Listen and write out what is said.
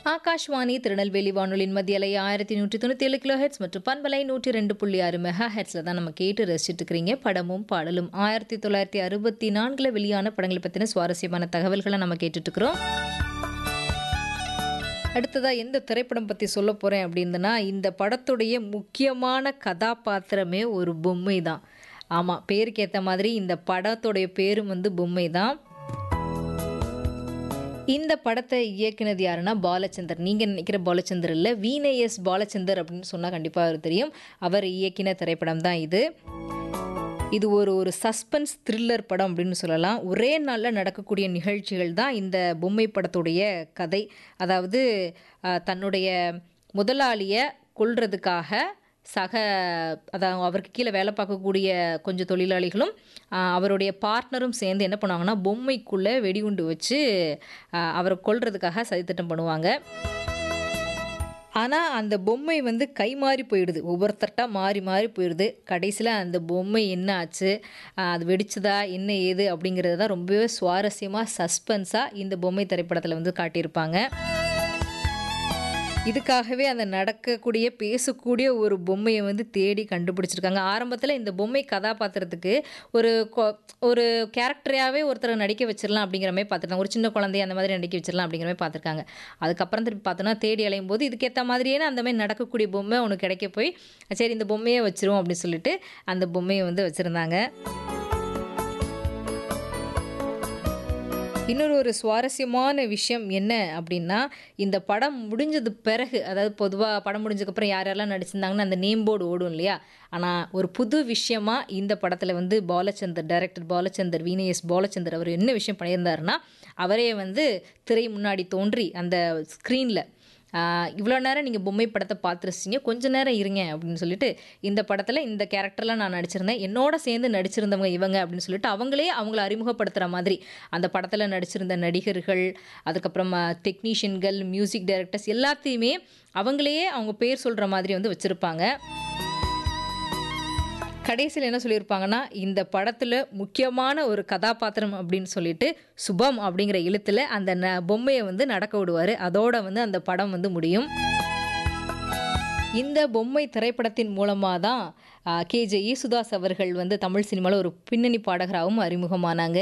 ஆகாஷ்வாணி திருநெல்வேலி வானொலியின் மத்திய அலை ஆயிரத்தி நூற்றி தொண்ணூற்றி ஏழு கிலோ ஹெட்ஸ் மற்றும் பண்பலை நூற்றி ரெண்டு புள்ளி ஆறு மெகா ஹெட்ஸில் தான் நம்ம கேட்டு ரசிச்சுட்டு இருக்கிறீங்க படமும் பாடலும் ஆயிரத்தி தொள்ளாயிரத்தி அறுபத்தி நான்கில் வெளியான படங்களை பற்றின சுவாரஸ்யமான தகவல்களை நம்ம கேட்டுட்டு இருக்கிறோம் அடுத்ததாக எந்த திரைப்படம் பற்றி சொல்ல போகிறேன் அப்படின்னா இந்த படத்துடைய முக்கியமான கதாபாத்திரமே ஒரு பொம்மை தான் ஆமாம் பேருக்கு ஏற்ற மாதிரி இந்த படத்துடைய பேரும் வந்து பொம்மை தான் இந்த படத்தை இயக்குனது யாருன்னா பாலச்சந்தர் நீங்கள் நினைக்கிற பாலச்சந்தர் இல்லை வீனேஎஸ் பாலச்சந்தர் அப்படின்னு சொன்னால் கண்டிப்பாக அவர் தெரியும் அவர் இயக்கின திரைப்படம் தான் இது இது ஒரு ஒரு சஸ்பென்ஸ் த்ரில்லர் படம் அப்படின்னு சொல்லலாம் ஒரே நாளில் நடக்கக்கூடிய நிகழ்ச்சிகள் தான் இந்த பொம்மை படத்துடைய கதை அதாவது அஹ், தன்னுடைய முதலாளியை கொல்றதுக்காக சக அதாவது அவருக்கு கீழே வேலை பார்க்கக்கூடிய கொஞ்சம் தொழிலாளிகளும் ஆஹ், அவருடைய பார்ட்னரும் சேர்ந்து என்ன பண்ணுவாங்கன்னா பொம்மைக்குள்ளே வெடிகுண்டு வச்சு ஆஹ், அவரை கொல்றதுக்காக சதித்திட்டம் பண்ணுவாங்க ஆனால் அந்த பொம்மை வந்து கை மாறி போயிடுது ஒவ்வொருத்தர்ட்டா மாறி மாறி போயிடுது கடைசியில் அந்த பொம்மை என்ன ஆச்சு ஆஹ், அது வெடிச்சதா என்ன ஏது அப்படிங்கிறது தான் ரொம்பவே சுவாரஸ்யமாக சஸ்பென்ஸாக இந்த பொம்மை திரைப்படத்தில் வந்து காட்டியிருப்பாங்க இதுக்காகவே அந்த நடக்கக்கூடிய பேசக்கூடிய ஒரு பொம்மையை வந்து தேடி கண்டுபிடிச்சிருக்காங்க ஆரம்பத்தில் இந்த பொம்மை கதாபாத்திரத்துக்கு ஒரு கொ- ஒரு கேரக்டராகவே ஒருத்தரை நடிக்க வச்சிடலாம் அப்படிங்கிற மாதிரி பார்த்துருக்காங்க ஒரு சின்ன குழந்தைய அந்த மாதிரி நடிக்க வச்சிடலாம் அப்படிங்கிற மாதிரி பார்த்துருக்காங்க அதுக்கப்புறம் திருப்பி பார்த்தோன்னா தேடி அலையும் போது இதுக்கேற்ற மாதிரியே அந்த மாதிரி நடக்கக்கூடிய பொம்மை உனக்கு கிடைக்க போய் சரி இந்த பொம்மையை வச்சிருவோம் அப்படின்னு சொல்லிட்டு அந்த பொம்மையை வந்து வச்சுருந்தாங்க இன்னொரு ஒரு சுவாரஸ்யமான விஷயம் என்ன அப்படின்னா இந்த படம் முடிஞ்சது பிறகு அதாவது பொதுவாக படம் முடிஞ்சதுக்கப்புறம் யார் யாரெல்லாம் நடிச்சிருந்தாங்கன்னு அந்த நேம் போர்டு ஓடும் இல்லையா ஆனால் ஒரு புது விஷயமா இந்த படத்தில் வந்து பாலச்சந்தர் டைரக்டர் பாலச்சந்தர் வீனேஎஸ் பாலச்சந்தர் அவர் என்ன விஷயம் பண்ணியிருந்தாருன்னா அவரே வந்து திரை முன்னாடி தோன்றி அந்த ஸ்க்ரீனில் இவ்வளோ நேரம் நீங்கள் பொம்மை படத்தை பார்த்துருச்சிங்க கொஞ்ச நேரம் இருங்க அப்படின்னு சொல்லிட்டு இந்த படத்தில் இந்த கேரக்டர்லாம் நான் நடிச்சிருந்தேன் என்னோட சேர்ந்து நடிச்சிருந்தவங்க இவங்க அப்படின்னு சொல்லிட்டு அவங்களே அவங்கள அறிமுகப்படுத்துகிற மாதிரி அந்த படத்தில் நடிச்சிருந்த நடிகர்கள் அதுக்கப்புறம் டெக்னீஷியன்கள் மியூசிக் டைரக்டர்ஸ் எல்லாத்தையுமே அவங்களே அவங்க பேர் சொல்கிற மாதிரி வந்து வச்சுருப்பாங்க கடைசியில் என்ன சொல்லியிருப்பாங்கன்னா இந்த படத்தில் முக்கியமான ஒரு கதாபாத்திரம் அப்படின்னு சொல்லிட்டு சுபம் அப்படிங்கிற எழுத்தில் அந்த ந பொம்மையை வந்து நடக்க விடுவார் அதோட வந்து அந்த படம் வந்து முடியும் இந்த பொம்மை திரைப்படத்தின் மூலமாக தான் கேஜே யேசுதாஸ் அவர்கள் வந்து தமிழ் சினிமாவில் ஒரு பின்னணி பாடகராகவும் அறிமுகமானாங்க